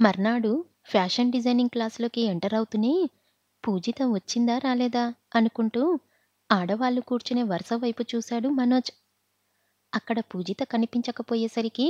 మర్నాడు fashion designing క్లాసులోకి enter అవుతూనే పూజిత వచ్చిందా రాలేదా అనుకుంటూ ఆడవాళ్ళు కూర్చునే వరుస వైపు చూశాడు మనోజ్ అక్కడ పూజిత కనిపించకపోయేసరికి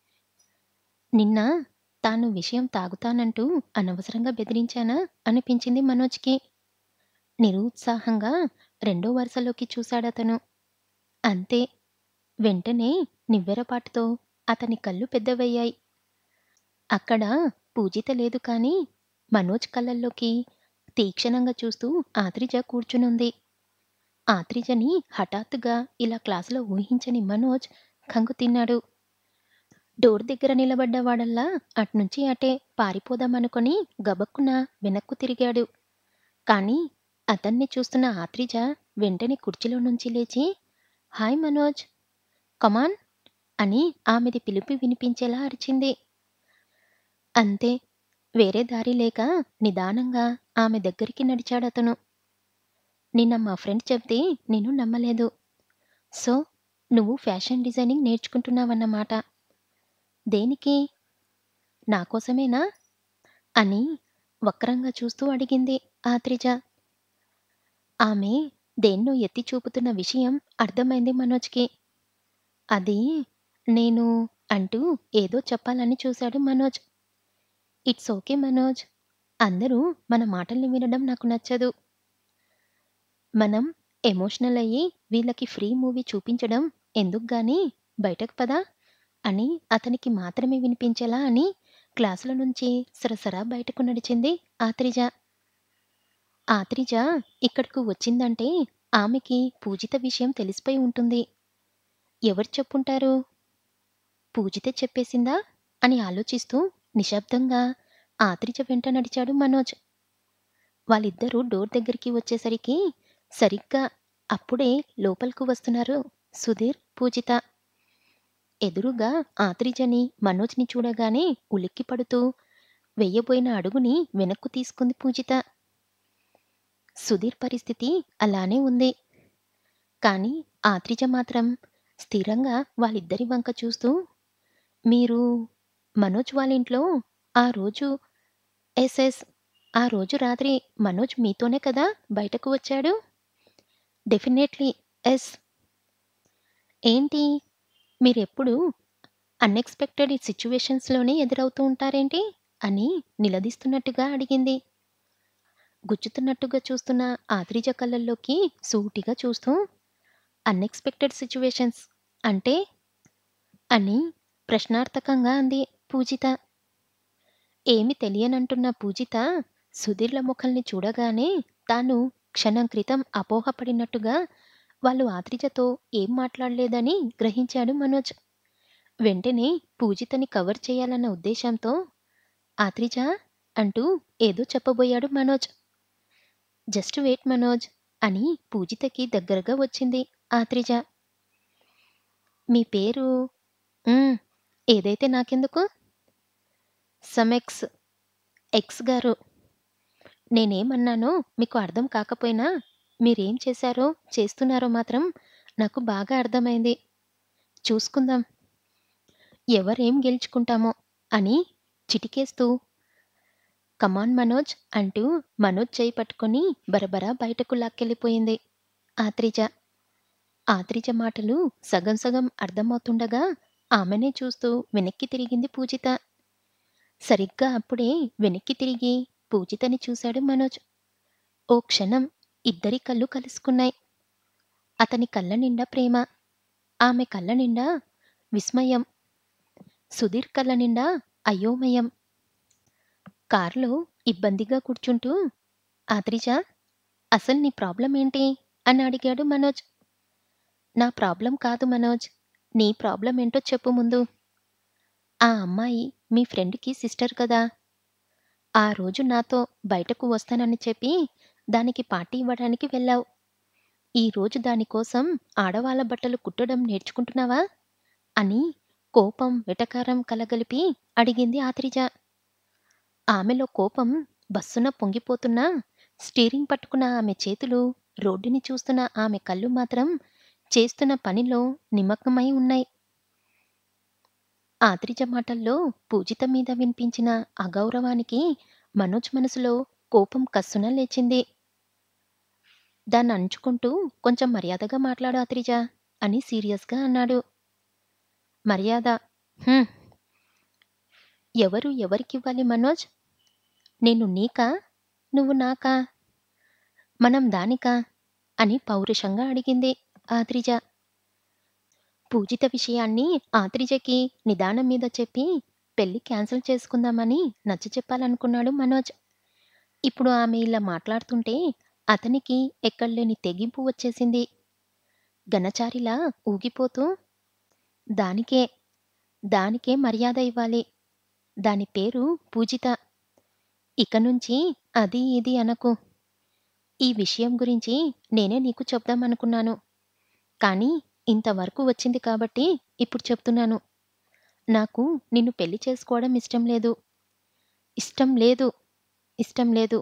నిన్న తాను విషయం తాగుతానంటూ అనవసరంగా బెదిరించానా అనిపించింది మనోజ్కి నిరుత్సాహంగా రెండో వరుసలోకి చూశాడతను అంతే వెంటనే నివ్వెరపాటుతో అతని కళ్ళు పెద్దవయ్యాయి అక్కడ పూజిత లేదు కాని మనోజ్ కళ్ళల్లోకి తీక్షణంగా చూస్తూ ఆత్రిజ కూర్చునుంది ఆత్రిజని హఠాత్తుగా ఇలా క్లాసులో ఊహించని మనోజ్ కంగు తిన్నాడు డోర్ దగ్గర నిలబడ్డవాడల్లా అట్నుంచి అటే పారిపోదామనుకొని గబక్కున వెనక్కు తిరిగాడు కాని అతన్ని చూస్తున్న ఆత్రిజ వెంటనే కుర్చీలో నుంచి లేచి హాయ్ మనోజ్ కమాన్ అని ఆమెది పిలుపు వినిపించేలా అరిచింది అంతే వేరే దారి లేక నిదానంగా ఆమె దగ్గరికి నడిచాడతను నిన్న మా ఫ్రెండ్ చెప్తే నేను నమ్మలేదు సో నువ్వు ఫ్యాషన్ డిజైనింగ్ నేర్చుకుంటున్నావన్నమాట దేనికి నా కోసమేనా అని వక్రంగా చూస్తూ అడిగింది ఆత్రిజ ఆమె దేన్నో ఎత్తి చూపుతున్న విషయం అర్థమైంది మనోజ్కి అది నేను అంటూ ఏదో చెప్పాలని చూశాడు మనోజ్ ఇట్స్ ఓకే మనోజ్ అందరూ మన మాటల్ని వినడం నాకు నచ్చదు మనం ఎమోషనల్ అయ్యి వీళ్ళకి ఫ్రీ మూవీ చూపించడం ఎందుకు గాని బయటకు పదా అని అతనికి మాత్రమే వినిపించేలా అని క్లాసుల నుంచి సరసరా బయటకు నడిచింది ఆత్రిజ ఆత్రిజ ఇక్కడకు వచ్చిందంటే ఆమెకి పూజిత విషయం తెలిసిపోయి ఉంటుంది ఎవరు చెప్పుంటారు పూజితే చెప్పేసిందా అని ఆలోచిస్తూ నిశ్శబ్దంగా ఆత్రిజ వెంట నడిచాడు మనోజ్ వాళ్ళిద్దరూ డోర్ దగ్గరికి వచ్చేసరికి సరిగ్గా అప్పుడే లోపలికి వస్తున్నారు సుధీర్ పూజిత ఎదురుగా ఆత్రిజని మనోజ్ని చూడగానే ఉలిక్కి పడుతూ వెయ్యబోయిన అడుగుని వెనక్కు తీసుకుంది పూజిత సుధీర్ పరిస్థితి అలానే ఉంది కానీ ఆత్రిజ మాత్రం స్థిరంగా వాళ్ళిద్దరి వంక చూస్తూ మీరు మనోజ్ వాళ్ళ ఇంట్లో ఆ రోజు ఎస్ఎస్ ఆ రోజు రాత్రి మనోజ్ మీతోనే కదా బయటకు వచ్చాడు డెఫినెట్లీ ఎస్ ఏంటి మీరెప్పుడు అన్ఎక్స్పెక్టెడ్ సిచ్యువేషన్స్లోనే ఎదురవుతూ ఉంటారేంటి అని నిలదీస్తున్నట్టుగా అడిగింది గుచ్చుతున్నట్టుగా చూస్తున్న ఆత్రిజ కళ్ళల్లోకి సూటిగా చూస్తూ అన్ఎక్స్పెక్టెడ్ సిచ్యువేషన్స్ అంటే అని ప్రశ్నార్థకంగా అంది పూజిత ఏమి తెలియనంటున్న పూజిత సుధీర్ల ముఖల్ని చూడగానే తాను క్షణం క్రితం అపోహపడినట్టుగా వాళ్ళు ఆత్రిజతో ఏం మాట్లాడలేదని గ్రహించాడు మనోజ్ వెంటనే పూజితని కవర్ చేయాలన్న ఉద్దేశంతో ఆత్రిజ అంటూ ఏదో చెప్పబోయాడు మనోజ్ జస్ట్ వెయిట్ మనోజ్ అని పూజితకి దగ్గరగా వచ్చింది ఆత్రిజ మీ పేరు "ఉమ్, ఏదైతే నాకెందుకు సమెక్స్ ఎక్స్ గారు నేనేమన్నానో మీకు అర్థం కాకపోయినా మీరేం చేశారో చేస్తున్నారో మాత్రం నాకు బాగా అర్థమైంది చూసుకుందాం ఎవరేం గెలుచుకుంటామో అని చిటికేస్తూ కమాన్ మనోజ్ అంటూ మనోజ్ చేయి పట్టుకొని బరబరా బయటకు లాక్కెళ్ళిపోయింది ఆత్రిజ ఆత్రిజ మాటలు సగం సగం అర్థమవుతుండగా ఆమెనే చూస్తూ వెనక్కి తిరిగింది పూజిత సరిగ్గా అప్పుడే వెనక్కి తిరిగి పూజితని చూశాడు మనోజ్ ఓ క్షణం ఇద్దరి కళ్ళు కలుసుకున్నాయి అతని కళ్ళ నిండా ప్రేమ ఆమె కళ్ళ నిండా విస్మయం సుధీర్ కళ్ళ నిండా అయోమయం కారులో ఇబ్బందిగా కూర్చుంటూ ఆత్రిజ అసలు నీ ప్రాబ్లం ఏంటి అని అడిగాడు మనోజ్ నా ప్రాబ్లం కాదు మనోజ్ నీ ప్రాబ్లం ఏంటో చెప్పు ముందు ఆ అమ్మాయి మీ ఫ్రెండ్కి సిస్టర్ కదా ఆ రోజు నాతో బయటకు వస్తానని చెప్పి దానికి పార్టీ ఇవ్వడానికి వెళ్ళావు ఈ రోజు దానికోసం ఆడవాళ్ళ బట్టలు కుట్టడం నేర్చుకుంటున్నావా అని కోపం వెటకారం కలగలిపి అడిగింది ఆత్రిజ ఆమెలో కోపం బస్సున పొంగిపోతున్నా స్టీరింగ్ పట్టుకున్న ఆమె చేతులు రోడ్డుని చూస్తున్న ఆమె కళ్ళు మాత్రం చేస్తున్న పనిలో నిమగ్నమై ఉన్నాయి ఆత్రిజ మాటల్లో పూజిత మీద వినిపించిన అగౌరవానికి మనోజ్ మనసులో కోపం కస్సున లేచింది దాన్ని అంచుకుంటూ కొంచెం మర్యాదగా మాట్లాడు ఆత్రిజ అని సీరియస్గా అన్నాడు మర్యాద "హ్మ్. ఎవరు ఎవరికివ్వాలి మనోజ్ నేను నీకా నువ్వు నాకా మనం దానికా అని పౌరుషంగా అడిగింది ఆత్రిజ పూజిత విషయాన్ని ఆత్రిజకి నిదానం మీద చెప్పి పెళ్లి క్యాన్సిల్ చేసుకుందామని నచ్చ చెప్పాలనుకున్నాడు మనోజ్ ఇప్పుడు ఆమె ఇలా మాట్లాడుతుంటే అతనికి ఎక్కడలేని తెగింపు వచ్చేసింది గణచారిలా ఊగిపోతూ దానికే దానికే మర్యాద ఇవ్వాలి దాని పేరు పూజిత ఇక నుంచి అది ఇది అనకు ఈ విషయం గురించి నేనే నీకు చెప్దామనుకున్నాను కానీ ఇంతవరకు వచ్చింది కాబట్టి ఇప్పుడు చెప్తున్నాను నాకు నిన్ను పెళ్లి చేసుకోవడం ఇష్టం లేదు ఇష్టం లేదు ఇష్టం లేదు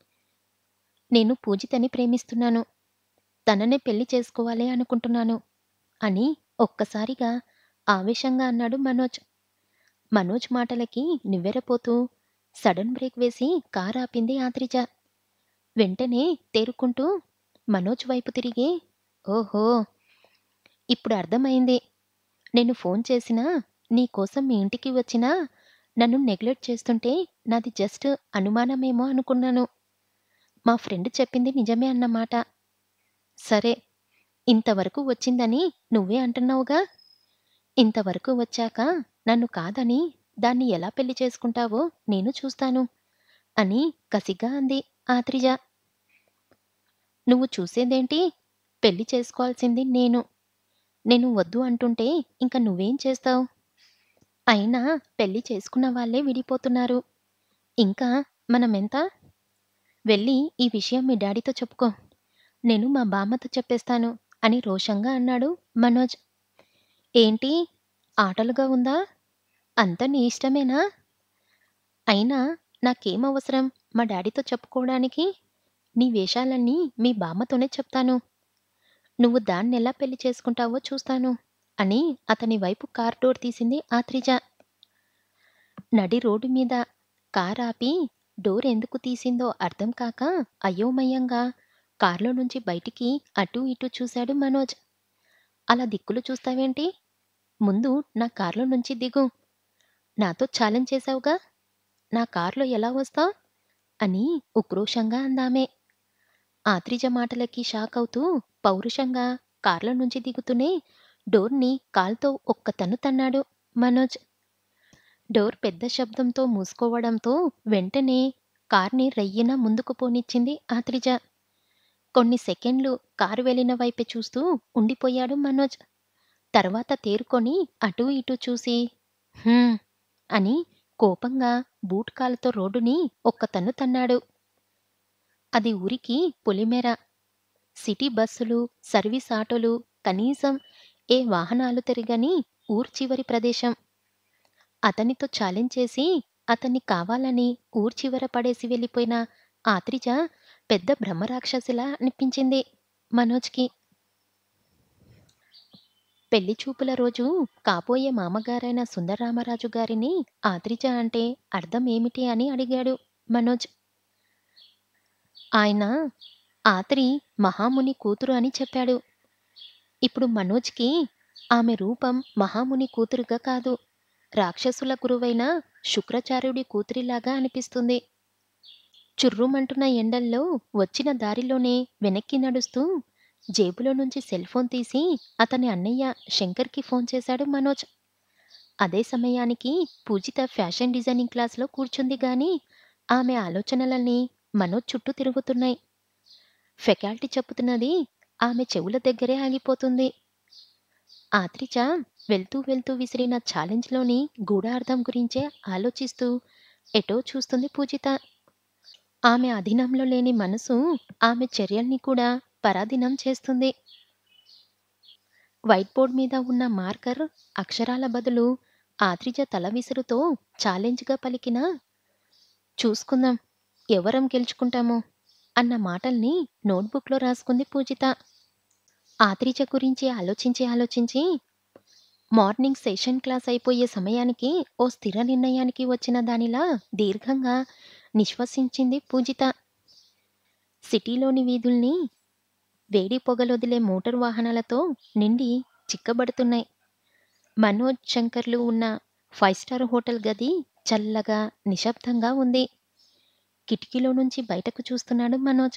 నేను పూజితని ప్రేమిస్తున్నాను తననే పెళ్లి చేసుకోవాలి అనుకుంటున్నాను అని ఒక్కసారిగా ఆవేశంగా అన్నాడు మనోజ్ మనోజ్ మాటలకి నివ్వెరపోతూ సడన్ బ్రేక్ వేసి కారు ఆపింది ఆత్రిజ వెంటనే తేరుకుంటూ మనోజ్ వైపు తిరిగి ఓహో ఇప్పుడు అర్థమైంది నేను ఫోన్ చేసినా నీ కోసం మీ ఇంటికి వచ్చినా నన్ను నెగ్లెక్ట్ చేస్తుంటే నాది జస్ట్ అనుమానమేమో అనుకున్నాను మా ఫ్రెండ్ చెప్పింది నిజమే అన్నమాట సరే ఇంతవరకు వచ్చిందని నువ్వే అంటున్నావుగా ఇంతవరకు వచ్చాక నన్ను కాదని దాన్ని ఎలా పెళ్లి చేసుకుంటావో నేను చూస్తాను అని కసిగా అంది ఆత్రిజ నువ్వు చూసేదేంటి పెళ్లి చేసుకోవాల్సింది నేను నేను వద్దు అంటుంటే ఇంక నువ్వేం చేస్తావు అయినా పెళ్లి చేసుకున్న వాళ్ళే విడిపోతున్నారు ఇంకా మనమెంత వెళ్ళి ఈ విషయం మీ డాడీతో చెప్పుకో నేను మా బామ్మతో చెప్పేస్తాను అని రోషంగా అన్నాడు మనోజ్ ఏంటి ఆటలుగా ఉందా అంత నీ ఇష్టమేనా అయినా నాకేం అవసరం మా డాడీతో చెప్పుకోవడానికి నీ వేషాలన్నీ మీ బామ్మతోనే చెప్తాను నువ్వు దాన్నెలా పెళ్లి చేసుకుంటావో చూస్తాను అని అతని వైపు కార్ డోర్ తీసింది ఆత్రిజ నడి రోడ్డు మీద కార్ ఆపి డోర్ ఎందుకు తీసిందో అర్థం కాక అయోమయంగా కార్లో నుంచి బయటికి అటూ ఇటూ చూశాడు మనోజ్ అలా దిక్కులు చూస్తావేంటి ముందు నా కార్లో నుంచి దిగు నాతో ఛాలెంజ్ చేశావుగా నా కార్లో ఎలా వస్తావు అని ఉక్రోషంగా అందామే ఆత్రిజ మాటలకి షాక్ అవుతూ పౌరుషంగా కార్ల నుంచి దిగుతూనే డోర్ని కాల్తో ఒక్క తన్ను తన్నాడు మనోజ్ డోర్ పెద్ద శబ్దంతో మూసుకోవడంతో వెంటనే కార్ని రెయ్యిన ముందుకు పోనిచ్చింది ఆత్రిజ కొన్ని సెకండ్లు కారు వెళ్ళిన వైపే చూస్తూ ఉండిపోయాడు మనోజ్ తర్వాత తేరుకొని అటూ ఇటూ చూసి "హ్మ్" అని కోపంగా బూట్ కాలుతో రోడ్డుని ఒక్క తన్ను తన్నాడు అది ఊరికి పొలిమేర సిటీ బస్సులు సర్వీస్ ఆటోలు కనీసం ఏ వాహనాలు తిరగని ఊర్ చివరి ప్రదేశం అతనితో ఛాలెంజ్ చేసి అతన్ని కావాలని ఊర్ చివర పడేసి వెళ్ళిపోయిన ఆత్రిజ పెద్ద బ్రహ్మరాక్షసిలా అనిపించింది మనోజ్కి పెళ్లి చూపుల రోజు కాబోయే మామగారైన సుందరరామరాజు గారిని ఆత్రిజ అంటే అర్థం ఏమిటి అని అడిగాడు మనోజ్ ఆయన ఆత్రి మహాముని కూతురు అని చెప్పాడు ఇప్పుడు మనోజ్కి ఆమె రూపం మహాముని కూతురుగా కాదు రాక్షసుల గురువైన శుక్రాచార్యుడి కూతురిలాగా అనిపిస్తుంది చుర్రుమంటున్న ఎండల్లో వచ్చిన దారిలోనే వెనక్కి నడుస్తూ జేబులో నుంచి సెల్ ఫోన్ తీసి అతని అన్నయ్య శంకర్కి ఫోన్ చేశాడు మనోజ్ అదే సమయానికి పూజిత ఫ్యాషన్ డిజైనింగ్ క్లాస్లో కూర్చుంది గాని ఆమె ఆలోచనలన్నీ మనోజ్ చుట్టూ తిరుగుతున్నాయి ఫెకాల్టీ చెప్పుతున్నది ఆమె చెవుల దగ్గరే ఆగిపోతుంది ఆత్రిచ వెళ్తూ వెళ్తూ విసిరిన ఛాలెంజ్లోని గూఢార్థం గురించే ఆలోచిస్తూ ఎటో చూస్తుంది పూజిత ఆమె అధీనంలో లేని మనసు ఆమె చర్యల్ని కూడా పరాధీనం చేస్తుంది వైట్ బోర్డ్ మీద ఉన్న మార్కర్ అక్షరాల బదులు ఆత్రిజ తల విసురుతో ఛాలెంజ్గా పలికిన చూసుకుందాం ఎవరం గెలుచుకుంటామో అన్న మాటల్ని నోట్బుక్లో రాసుకుంది పూజిత ఆత్రిజ గురించి ఆలోచించి ఆలోచించి మార్నింగ్ సెషన్ క్లాస్ అయిపోయే సమయానికి ఓ స్థిర నిర్ణయానికి వచ్చిన దానిలా దీర్ఘంగా నిశ్వసించింది పూజిత. సిటీలోని వీధుల్ని వేడి పొగలొదిలే మోటారు వాహనాలతో నిండి చిక్కబడుతున్నాయి. మనోజ్, శంకర్లు ఉన్న ఫైవ్ స్టార్ హోటల్ గది చల్లగా, నిశ్శబ్దంగా ఉంది. కిటికీలో నుంచి బయటకు చూస్తున్నాడు మనోజ్.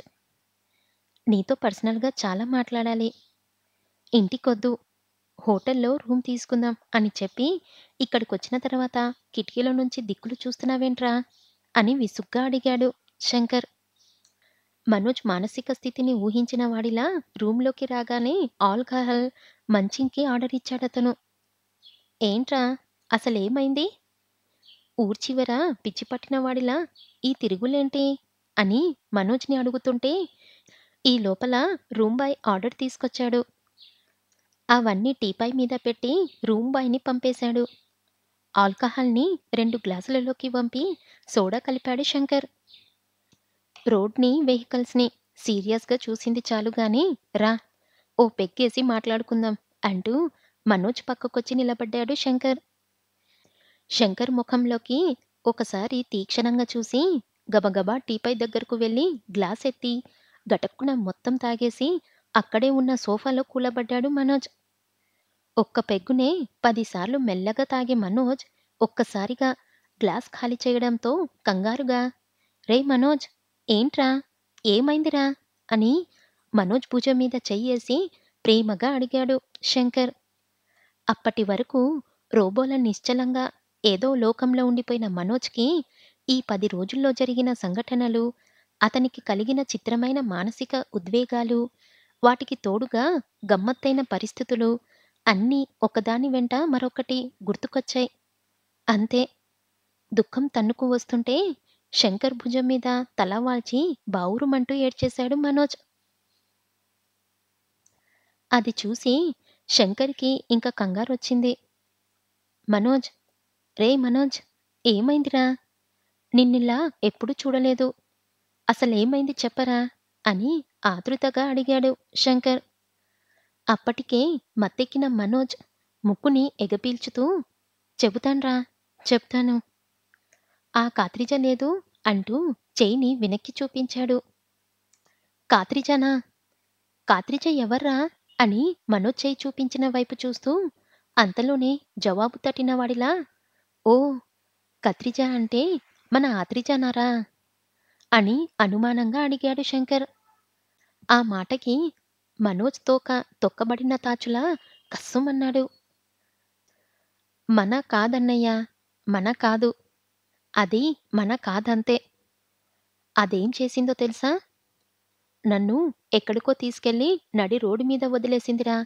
నీతో పర్సనల్‌గా చాలా మాట్లాడాలి. ఇంటికొద్దు. హోటల్‌లో రూమ్ తీసుకుందాం అని చెప్పి ఇక్కడికొచ్చిన తర్వాత కిటికీలో నుంచి దిక్కులు చూస్తున్నావేంట్రా? అని విసుగ్గా అడిగాడు శంకర్. మనోజ్ మానసిక స్థితిని ఊహించిన వాడిలా రూమ్‌లోకి రాగానే ఆల్కహాల్, మంచింకి ఆర్డరిచ్చాడతను. ఏంట్రా? అసలేమైంది? ఊరు చివర పిచ్చి పట్టిన వాడిలా ఈ తిరుగులేంటి? అని మనోజ్‌ని అడుగుతుంటే ఈ లోపల రూమ్ బాయ్ ఆర్డర్ తీసుకొచ్చాడు. అవన్నీ టీపాయ్ మీద పెట్టి రూమ్ బాయ్‌ని పంపేశాడు. ఆల్కహాల్‌ని రెండు గ్లాసులలోకి వంపి సోడా కలిపాడు శంకర్. రోడ్‌ని, వెహికల్స్‌ని సీరియస్‌గా చూసింది చాలుగాని రా! ఓ పెగ్గేసి మాట్లాడుకుందాం అంటూ మనోజ్ పక్కకొచ్చి నిలబడ్డాడు శంకర్. శంకర్ ముఖంలోకి ఒకసారి తీక్షణంగా చూసి గబగబా టీపాయ్ దగ్గరకు వెళ్లి గ్లాసెత్తి గటక్కున మొత్తం తాగేసి అక్కడే ఉన్న సోఫాలో కూలబడ్డాడు మనోజ్. ఒక్క పెగ్గునే పదిసార్లు మెల్లగా తాగే మనోజ్ ఒక్కసారిగా గ్లాస్ ఖాళీ చేయడంతో కంగారుగా రేయ్ మనోజ్! ఏంట్రా? ఏమైందిరా? అని మనోజ్ భుజం మీద చెయ్యేసి ప్రేమగా అడిగాడు శంకర్. అప్పటివరకు రోబోలా నిశ్చలంగా ఏదో లోకంలో ఉండిపోయిన మనోజ్‌కి ఈ పది రోజుల్లో జరిగిన సంఘటనలు, అతనికి కలిగిన చిత్రమైన మానసిక ఉద్వేగాలు, వాటికి తోడుగా గమ్మత్తైన పరిస్థితులు అన్నీ ఒకదాని వెంట మరొకటి గుర్తుకొచ్చాయి. అంతే. దుఃఖం తన్నుకు వస్తుంటే శంకర్ భుజం మీద తల వాల్చి బావురుమంటూ ఏడ్చేశాడు మనోజ్. అది చూసి శంకర్‌కి ఇంక కంగారొచ్చింది. మనోజ్! రేయ్ మనోజ్! ఏమైందిరా? నిన్నిలా ఎప్పుడూ చూడలేదు. అసలేమైంది చెప్పరా? అని ఆతృతగా అడిగాడు శంకర్. అప్పటికే మత్తెక్కిన మనోజ్ ముక్కుని ఎగపీల్చుతూ చెబుతాన్రా చెప్తాను. ఆ కాత్రిజ లేదు అంటూ చెయ్యిని వెనక్కి చూపించాడు. కాత్రిజనా? కాత్రిజ ఎవర్రా? అని మనోజ్ చెయ్యి చూపించిన వైపు చూస్తూ అంతలోనే జవాబు తట్టిన వాడిలా ఓ! కత్రిజ అంటే మన ఆత్రిజనారా? అని అనుమానంగా అడిగాడు శంకర్. ఆ మాటకి మనోజ్ తోక తొక్కబడిన తాచులా కస్సుమన్నాడు. మన కాదన్నయ్యా! మన కాదు. అది మన కాదంతే. అదేం చేసిందో తెలుసా? నన్ను ఎక్కడికో తీసుకెళ్ళి నడి రోడ్డు మీద వదిలేసిందిరా.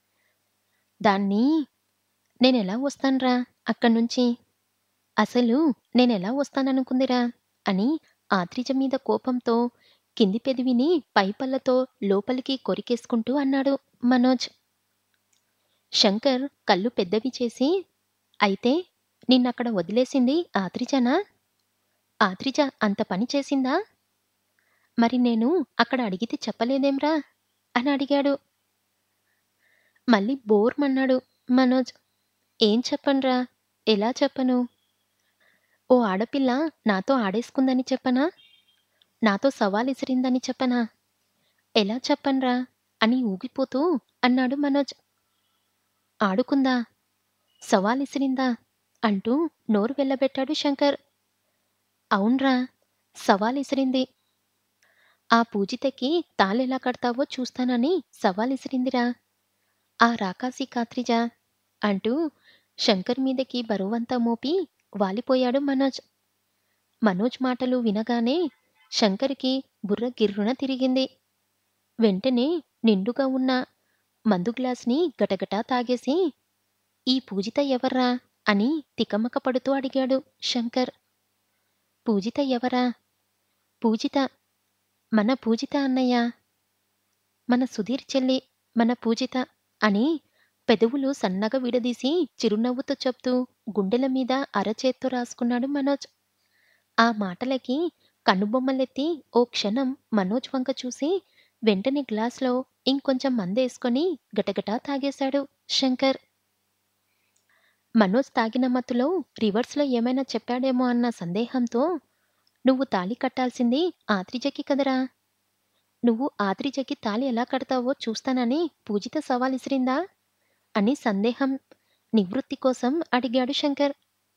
దాన్ని నేనెలా వస్తాన్రా అక్కడ్నుంచి? అసలు నేనెలా వస్తాననుకుందిరా? అని ఆత్రిజ మీద కోపంతో కింది పెదవిని పైపళ్ళతో లోపలికి కొరికేసుకుంటూ అన్నాడు మనోజ్. శంకర్ కళ్ళు పెద్దవి చేసి అయితే నిన్నక్కడ వదిలేసింది ఆత్రిజనా? ఆత్రిజ అంత పని చేసిందా? మరి నేను అక్కడ అడిగితే చెప్పలేదేంరా? అని అడిగాడు. మళ్ళీ బోర్మన్నాడు మనోజ్. ఏం చెప్పనురా? ఎలా చెప్పను? ఓ ఆడపిల్ల నాతో ఆడేసుకుందని చెప్పనా? నాతో సవాలిసిరిందని చెప్పనా? ఎలా చెప్పనురా? అని ఊగిపోతూ అన్నాడు మనోజ్. ఆడుకుందా? సవాలిసిరిందా? అంటూ నోరు వెళ్ళబెట్టాడు శంకర్. అవున్రా! సవాలిసిరింది. ఆ పూజితకి తాళెలా కడతావో చూస్తానని సవాలిసిరిందిరా. ఆ రాకాసి కాత్రిజ అంటూ శంకర్ మీదకి బరువంతా మోపి వాలిపోయాడు మనోజ్. మనోజ్ మాటలు వినగానే శంకర్‌కి బుర్ర గిర్రున తిరిగింది. వెంటనే నిండుగా ఉన్న మందు గ్లాస్‌ని గటగటా తాగేసి ఈ పూజిత ఎవర్రా? అని తికమక పడుతూ అడిగాడు శంకర్. పూజిత ఎవరా? పూజిత. మన పూజిత అన్నయ్య. మన సుధీర్ చెల్లి మన పూజిత అని పెదవులు సన్నగా విడదీసి చిరునవ్వుతో చెప్తూ గుండెల మీద అరచేత్తో రాసుకున్నాడు మనోజ్. ఆ మాటలకి కనుబొమ్మలెత్తి ఓ క్షణం మనోజ్ వంక చూసి వెంటనే గ్లాస్‌లో ఇంకొంచెం మందేసుకొని గటగటా తాగేశాడు శంకర్. మనోజ్ తాగిన మత్తులో రివర్స్‌లో ఏమైనా చెప్పాడేమో అన్న సందేహంతో, "నువ్వు తాళి కట్టాల్సింది ఆత్రిజకి కదరా! నువ్వు ఆత్రిజకి తాళి ఎలా కడతావో చూస్తానని పూజిత సవాల్ ఇసిరిందా?" అని సందేహం నివృత్తి కోసం అడిగాడు శంకర్.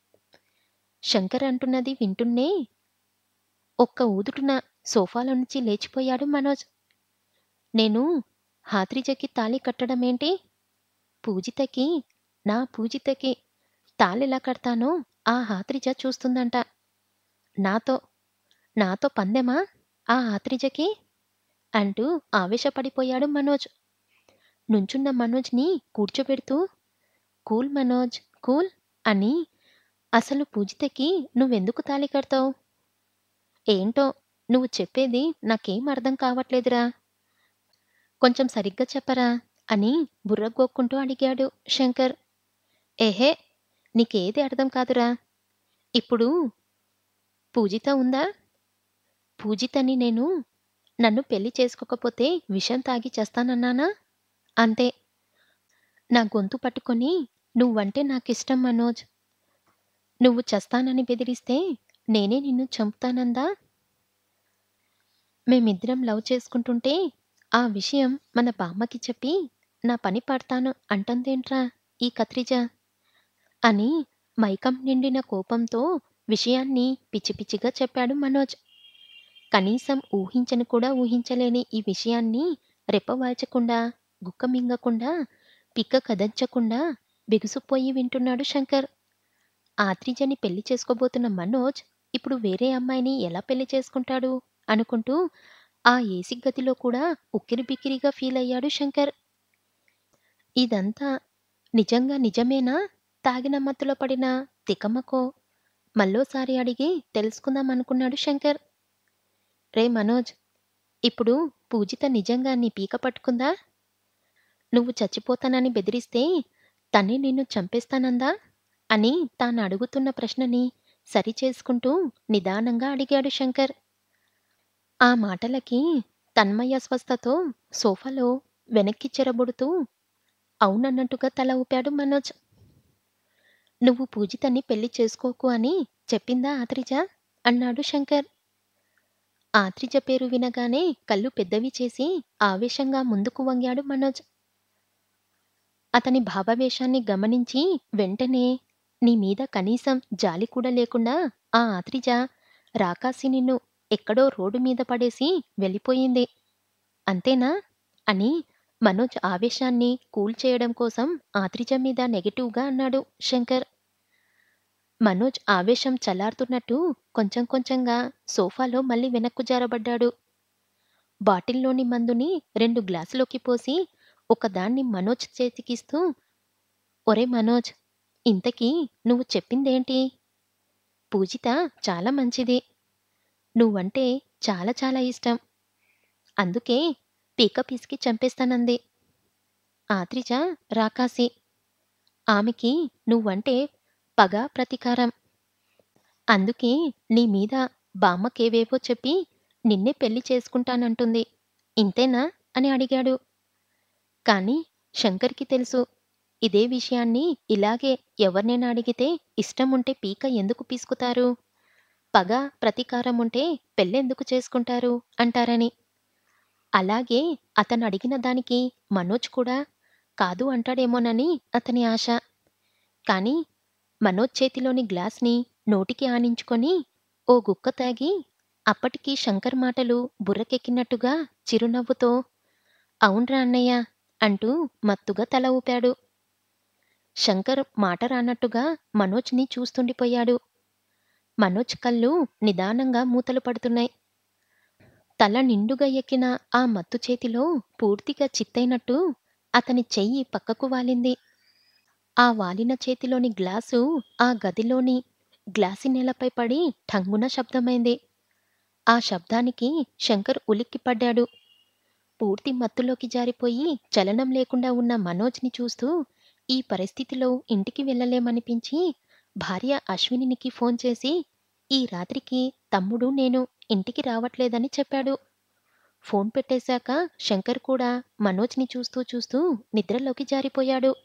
శంకర్ అంటున్నది వింటూనే ఒక్క ఊదుటున సోఫాలో నుంచి లేచిపోయాడు మనోజ్. "నేను హాత్రిజకి తాళి కట్టడమేంటి? పూజితకి నా పూజితకి తాళెలా కడతానో ఆ హాత్రిజ చూస్తుందంట. నాతో నాతో పందెమా ఆ హాత్రిజకి?" అంటూ ఆవేశపడిపోయాడు మనోజ్. నుంచున్న మనోజ్‌ని కూర్చోబెడుతూ, "కూల్ మనోజ్ కూల్" అని "అసలు పూజితకి నువ్వెందుకు తాళి కడతావ్? ఏంటో నువ్వు చెప్పేది నాకేం అర్థం కావట్లేదురా! కొంచెం సరిగ్గా చెప్పరా" అని బుర్ర గోక్కుంటూ అడిగాడు శంకర్. "ఎహే! నీకేదీ అర్థం కాదురా! ఇప్పుడు పూజిత ఉందా? పూజితని నేను నన్ను పెళ్లి చేసుకోకపోతే విషం తాగి చస్తానన్నానా? అంతే. నా గొంతు పట్టుకొని నువ్వంటే నాకిష్టం మనోజ్. నువ్వు చస్తానని బెదిరిస్తే నేనే నిన్ను చంపుతానందా? మేమిద్దరం లవ్ చేసుకుంటుంటే ఆ విషయం మన బామ్మకి చెప్పి నా పని పడతాను అంటోందేంట్రా ఈ కత్రిజ" అని మైకం నిండిన కోపంతో విషయాన్ని పిచ్చి పిచ్చిగా చెప్పాడు మనోజ్. కనీసం ఊహించను కూడా ఊహించలేని ఈ విషయాన్ని రెప్ప వాల్చకుండా, గుక్క మింగకుండా, పిక్క కదల్చకుండా బిగుసుకుపోయి వింటున్నాడు శంకర్. ఆత్రిజని పెళ్లి చేసుకోబోతున్న మనోజ్ ఇప్పుడు వేరే అమ్మాయిని ఎలా పెళ్లి చేసుకుంటాడు అనుకుంటూ ఆ ఏసీ గదిలో కూడా ఉక్కిరిబిక్కిరిగా ఫీలయ్యాడు శంకర్. ఇదంతా నిజంగా నిజమేనా తాగిన మత్తులో పడిన తికమకో మళ్ళోసారి అడిగి తెలుసుకుందామనుకున్నాడు శంకర్. "రేయ్ మనోజ్! ఇప్పుడు పూజిత నిజంగా నీ పీక పట్టుకుందా? నువ్వు చచ్చిపోతానని బెదిరిస్తే తనే నిన్ను చంపేస్తానందా?" అని తానడుగుతున్న ప్రశ్నని సరిచేసుకుంటూ నిదానంగా అడిగాడు శంకర్. ఆ మాటలకి తన్మయస్వస్థతో సోఫాలో వెనక్కి చెరబుడుతూ అవునన్నట్టుగా తల ఊపాడు మనోజ్. "నువ్వు పూజితని పెళ్లి చేసుకోకు అని చెప్పిందా ఆత్రిజ?" అన్నాడు శంకర్. ఆత్రిజ పేరు వినగానే కళ్ళు పెద్దవి చేసి ఆవేశంగా ముందుకు వంగాడు మనోజ్. అతని భావావేశాన్ని గమనించి వెంటనే "నీ మీద కనీసం జాలి కూడా లేకుండా ఆ ఆత్రిజ రాకాసి నిన్ను ఎక్కడో రోడ్డు మీద పడేసి వెళ్ళిపోయింది. అంతేనా?" అని మనోజ్ ఆవేశాన్ని కూల్ చేయడం కోసం ఆత్రిజ మీద నెగెటివ్‌గా అన్నాడు శంకర్. మనోజ్ ఆవేశం చల్లారుతున్నట్టు కొంచెం కొంచెంగా సోఫాలో మళ్ళీ వెనక్కు జారబడ్డాడు. బాటిల్లోని మందుని రెండు గ్లాసులోకి పోసి ఒకదాన్ని మనోజ్ చేతికిస్తూ "ఒరేయ్ మనోజ్! ఇంతకీ నువ్వు చెప్పిందేంటి? పూజిత చాలా మంచిది. నువ్వంటే చాలా చాలా ఇష్టం. అందుకే పీక పిసికి చంపేస్తానంది. ఆత్రిజ రాకాసి. ఆమెకి నువ్వంటే పగ, ప్రతీకారం. అందుకే నీ మీద బామ్మకేవేవో చెప్పి నిన్నే పెళ్లి చేసుకుంటానంటుంది. ఇంతేనా?" అని అడిగాడు. కానీ శంకర్‌కి తెలుసు ఇదే విషయాన్ని ఇలాగే ఎవర్నైనా అడిగితే ఇష్టం ఉంటే పీక ఎందుకు పీసుకుతారు? పగ, ప్రతీకారం ఉంటే పెళ్లెందుకు చేసుకుంటారు అంటారని. అలాగే అతనడిగిన దానికి మనోజ్ కూడా కాదు అంటాడేమోనని అతని ఆశ. కానీ మనోజ్ చేతిలోని గ్లాస్‌ని నోటికి ఆనించుకొని ఓ గుక్క తాగి అప్పటికి శంకర్ మాటలు బుర్రకెక్కినట్టుగా చిరునవ్వుతో "అవున్రా అన్నయ్య" అంటూ మత్తుగా తల ఊపాడు. శంకర్ మాట రానట్టుగా మనోజ్‌ని చూస్తుండిపోయాడు. మనోజ్ కళ్ళు నిదానంగా మూతలు పడుతున్నాయి. తల నిండుగా ఎక్కిన ఆ మత్తు చేతిలో పూర్తిగా చిత్తయినట్టు అతని చెయ్యి పక్కకు వాలింది. ఆ వాలిన చేతిలోని గ్లాసు ఆ గదిలోని గ్లాసీ నేలపై పడి ఠంగున శబ్దమైంది. ఆ శబ్దానికి శంకర్ ఉలిక్కిపడ్డాడు. పూర్తి మత్తులోకి జారిపోయి చలనం లేకుండా ఉన్న మనోజ్‌ని చూస్తూ ఈ పరిస్థితిలో ఇంటికి వెళ్ళలేమనిపించి భార్య అశ్వినికి ఫోన్ చేసి ఈ రాత్రికి తమ్ముడు నేను ఇంటికి రావట్లేదని చెప్పాడు. ఫోన్ పెట్టేశాక శంకర్ కూడా మనోజ్‌ని చూస్తూ చూస్తూ నిద్రలోకి జారిపోయాడు.